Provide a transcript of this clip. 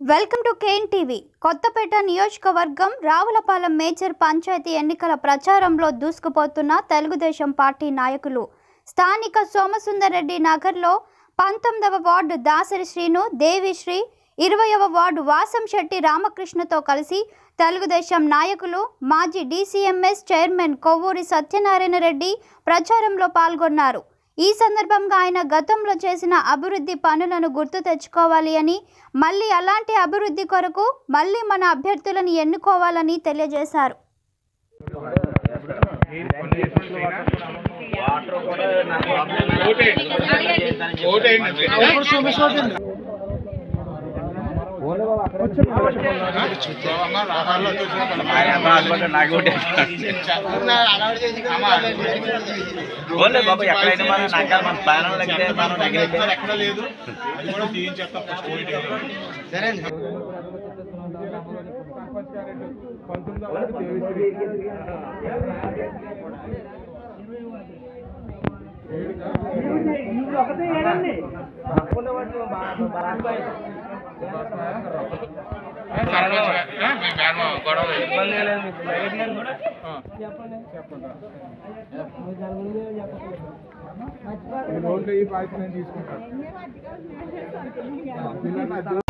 welcome to Kane TV Kothapeta నియోజకవర్గం Ravulapalem major panchayat ఎన్నికల ప్రచారంలో దూసుకుపోతున్న తెలుగుదేశం పార్టీ నాయకులు స్థానిక సోమసుందరెడ్డి నగర్లో పంతొమ్మిదవ వార్డు దాసరి శ్రీను దేవిశ్రీ ఇరవయవ వార్డు వాసంశెట్టి రామకృష్ణతో కలిసి తెలుగుదేశం నాయకులు మాజీ డీసీఎంఎస్ చైర్మన్ కొవ్వూరి సత్యనారాయణ రెడ్డి ప్రచారంలో పాల్గొన్నారు ఈ సందర్భంగా ఆయన గతంలో చేసిన అభివృద్ధి పనులను గుర్తు తెచ్చుకోవాలి అని మళ్ళీ అలాంటి అభివృద్ధి కొరకు మళ్ళీ మన అభ్యర్థులను ఎన్నుకోవాలని తెలియజేశారు ఓన్లీ బాబు ఎక్కడైనా మనం నగ్గాలి మన ప్లాన్ లేకపోతే మనం నెగ్గితే ఎక్కడ లేదు అది కూడా తీయించేస్తాం ఫస్ట్ మీటింగ్ ఈ బాధ్యత నేను తీసుకుంటాను